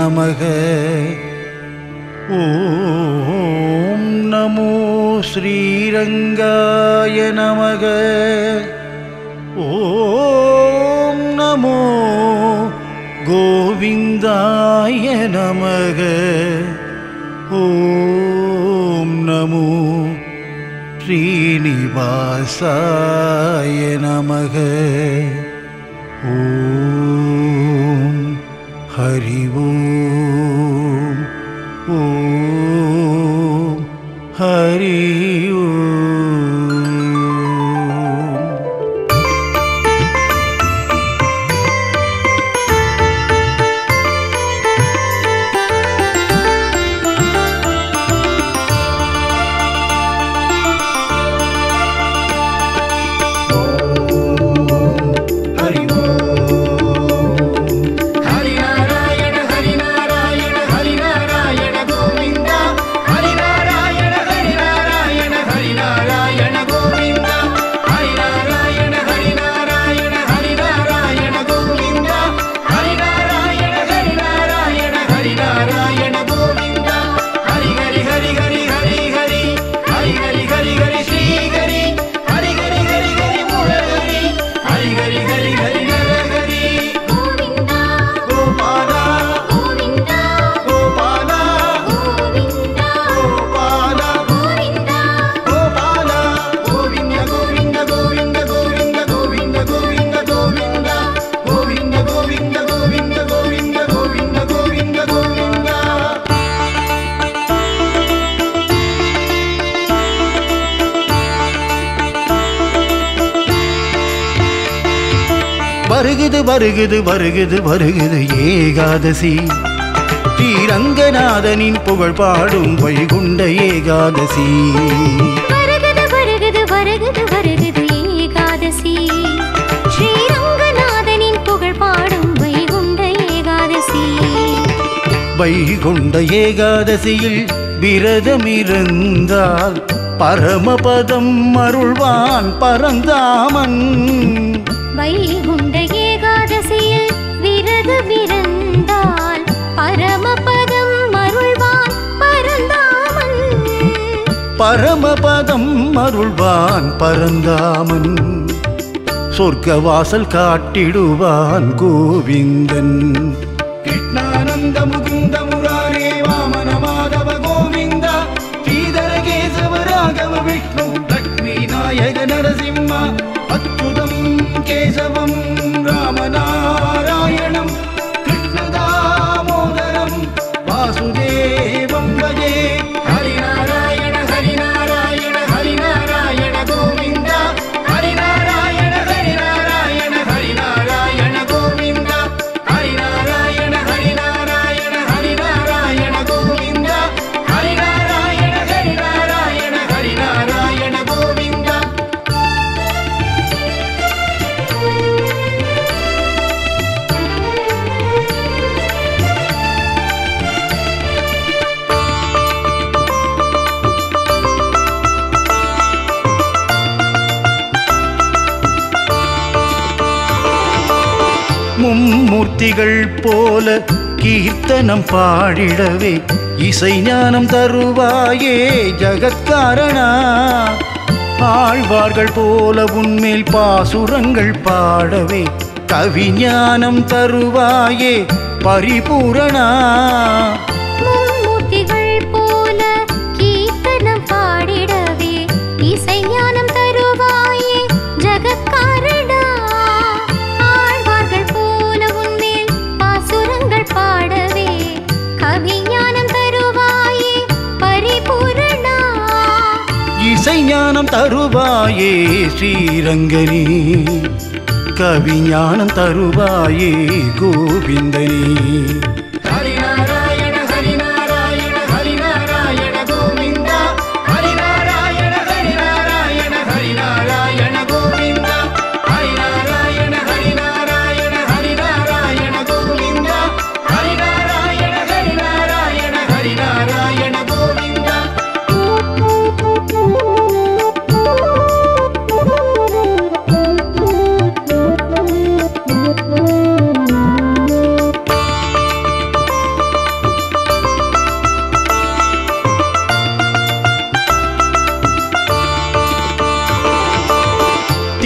நமக ஓம் நமோ ஸ்ரீரங்காய நமக ஓம் நமோ கோவிந்தாய நமக ஓம் நமோ ஸ்ரீனிவாசாய நமக ஓம் ஹரி ஓம் ஓம் ஹரி ஓம் ஹரி ஹரிநாராயண ஹரிநாராயண ஹரிநாராயண கோவிந்தா ஹரிநாராயண ஹரிநாராயண ஹரிநாராயண கோவிந்தா ஹரிநாராயண ஹரிநாராயண ஹரிநாராயண கோவிந்தா ஹரிநாராயண ஹரிநாராயண ஹரிநாராயண கோவிந்தா ஹரி ஹரி ஹரி ஹரி ஹரி ஹரி ஹரி ஹரி ஹரி ஹரி ஸ்ரீ ஹரி ஹரி ஹரி ஹரி ஹரி முரஹரி ஹரி ஹரி ஹரி ஹரி நரஹரி கோவிந்தா கோபாலா கோவிந்தா கோபாலா கோவிந்தா கோபாலா கோவிந்தா கோபாலா கோவிந்த கோவிந்த கோவிந்த கோவிந்த கோவிந்த கோவிந்த கோவிந்தா கோவிந்த கோவிந்த கோவிந்த கோவிந்த கோவிந்த கோவிந்த கோவிந்தா வருகுது வருகுது வருகுது வருகுது ஏகாதசி ஸ்ரீரங்கநாதனின் புகழ் பாடும் வைகுண்ட ஏகாதசி வருகுது வருகுது வருகுது வருகுது ஏகாதசி ஸ்ரீரங்கநாதனின் புகழ் பாடும் வைகுண்ட ஏகாதசி வைகுண்ட ஏகாதசியில் விரதமிருந்தால் பரமபதம் அருள்வான் பரந்தாமன் வைகுண்ட ஏகாதசியில் விரதமிருந்தால் பரமபதம் அருள்வான் பரந்தாமன் பரமபதம் அருள்வான் பரந்தாமன் சொர்க்கவாசல் காட்டிடுவான் கோவிந்தன் கிருஷ்ணானந்த முகுந்த முராரே வாமன மாதவ கோவிந்த ஸ்ரீதர கேசவ ராகவ விஷ்ணு லக்ஷ்மி நாயக நரசிம்ம அச்சுதம் கேசவம் ராமநாராயணம் கிருஷ்ணதாமோதரம் வாசுதேவம் பஜே ஹரிநாராயண ஹரிநாராயண ஹரிநாராயண கோவிந்த ஹரிநாராயண ஹரிநாராயண ஹரிநாராயண கோவிந்த ஹரிநாராயண ஹரிநாராயண ஹரிநாராயண கோவிந்த ஹரிநாராயண ஹரிநாராயண ஹரிநாராயண கோவிந்த மும்மூர்த்திகள் போல கீர்த்தனம் பாடிடவே இசை ஞானம் தருவாயே ஜகத்காரணா ஆழ்வார்கள் போல உன்மேல் பாசுரங்கள் பாடவே கவிஞானம் தருவாயே பரிபூரணா மும்மூர்த்திகள் போல கீர்த்தனம் பாடிடவே இசைஞானம் தருவாயே ஜகத்காரணா ஆழ்வார்கள் போல உன்மேல் பாசுரங்கள் பாடவே கவிஞானம் தருவாயே பரிபூரணா இசை ஞானம் தருவாயே ஸ்ரீரங்கனே கவிஞானம் தருவாயே கோவிந்தனே ஹரிநாராயண ஹரிநாராயண ஹரிநாராயண கோவிந்த ஹரிநாராயண ஹரிநாராயண ஹரிநாராயண கோவிந்த ஹரிநாராயண ஹரிநாராயண ஹரிநாராயண கோவிந்த ஹரிநாராயண ஹரிநாராயண ஹரிநாராயண கோவிந்த Thank you.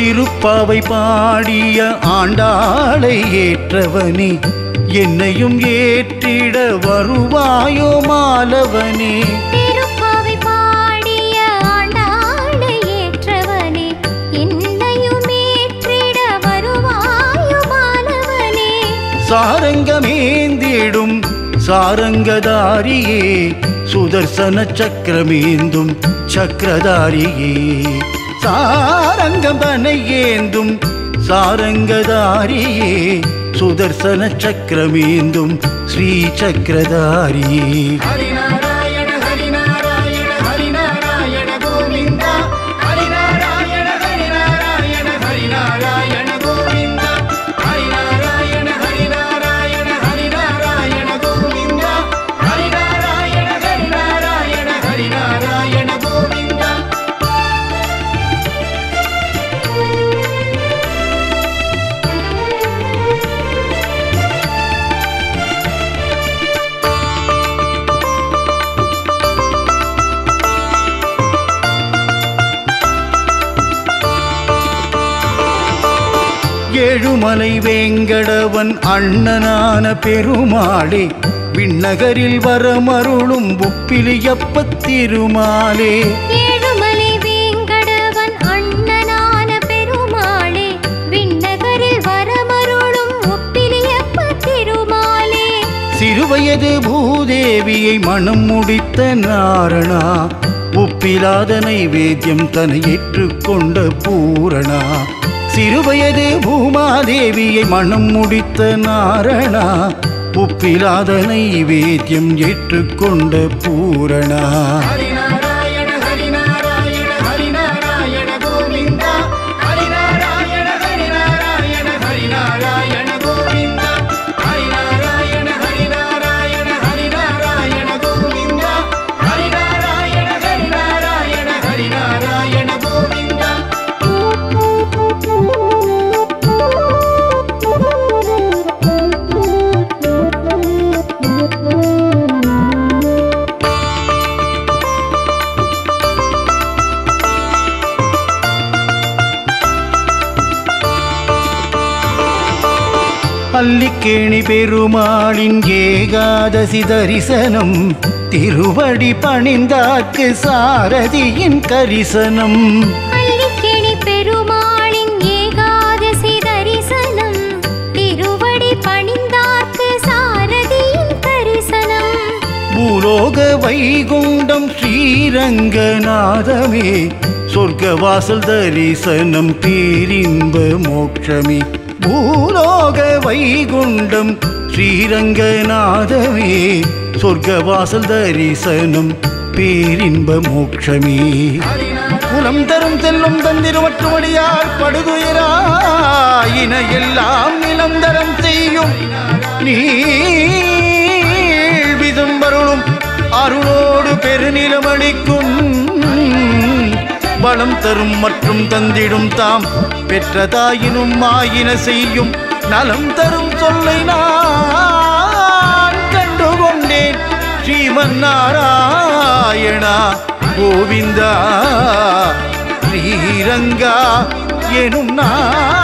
திருப்பாவை பாடிய ஆண்டாளை ஏற்றவனே என்னையும் ஏற்றிட வருவாயோ மாலவனே திருப்பாவை பாடிய ஆண்டாளை ஏற்றவனே என்னையும் ஏற்றிட வருவாயோ மாலவனே சாரங்கமேந்திடும் சாரங்கதாரியே சுதர்சன சக்கரமேந்தும் சக்கரதாரியே சாரங்கமனை ஏந்தும் சாரங்கதாரியே சுதர்சன சக்கரமேந்தும் ஸ்ரீ சக்கரதாரியே ஹரிநாராயண ஹரிநாராயண ஹரிநாராயண கோவிந்தா ஹரிநாராயண ஹரிநாராயண ஹரிநாராயண கோவிந்தா ஹரிநாராயண ஹரிநாராயண ஹரிநாராயண கோவிந்தா ஹரிநாராயண ஹரிநாராயண ஹரிநாராயண கோவிந்தா ஏழுமலை வேங்கடவன் அண்ணனான பெருமாளே விண்ணகரில் வரமருளும் ஒப்பிலியப்பத் திருமாலே ஏழுமலை வேங்கடவன் அண்ணனான பெருமாளே விண்ணகரில் வரமருளும் ஒப்பிலியப்ப திருமாலே சிறுவயது பூதேவியை மனம் முடித்த நாரணா உப்பிலாத நைவேத்தியம் தன்னை ஏற்றுக்கொண்ட பூரணா சிறுவயது பூமாதேவியை மனம் முடித்த நாரணா உப்பிலாத நைவேத்தியம் ஏற்றுக்கொண்ட பூரணா ஹரிநாராயண ஹரிநாராயண ஹரிநாராயண கோவிந்தா ஹரிநாராயண ஹரிநாராயண ஹரிநாராயண கோவிந்தா ஹரிநாராயண ஹரிநாராயண ஹரிநாராயண கோவிந்தா ஹரிநாராயண ஹரிநாராயண ஹரிநாராயண கோவிந்தா அல்லிக்கேணி பெருமாளின் ஏகாதசி தரிசனம் திருவடி பணிந்தாக்கு சாரதியின் கரிசனம் அல்லிக்கேணி பெருமாளின் ஏகாதசி தரிசனம் திருவடி பணிந்தார்க்கு சாரதியின் தரிசனம் பூலோக வைகுண்டம் ஸ்ரீரங்கநாதமே சொர்க்கவாசல் தரிசனம் பேரின்ப மோட்சமே பூலோக வைகுண்டம் ஸ்ரீரங்கநாதமே சொர்க்கவாசல் தரிசனம் பேரின்ப மோட்சமே குலம் தரும் செல்லும் தந்திருவற்றுமடியார் படுதுயராயின எல்லாம் நிலந்தரம் செய்யும் நீள் விதும்பருளும் அருளோடு பெருநிலமளிக்கும் பலம் தரும் மற்றும் தந்திடும் தாம் பெற்ற தாயினும் ஆயின செய்யும் நலம் தரும் சொல்லை நான் கண்டுகொண்டேன் ஸ்ரீமன் நாராயணா கோவிந்தா ஸ்ரீரங்கா எனும் நான்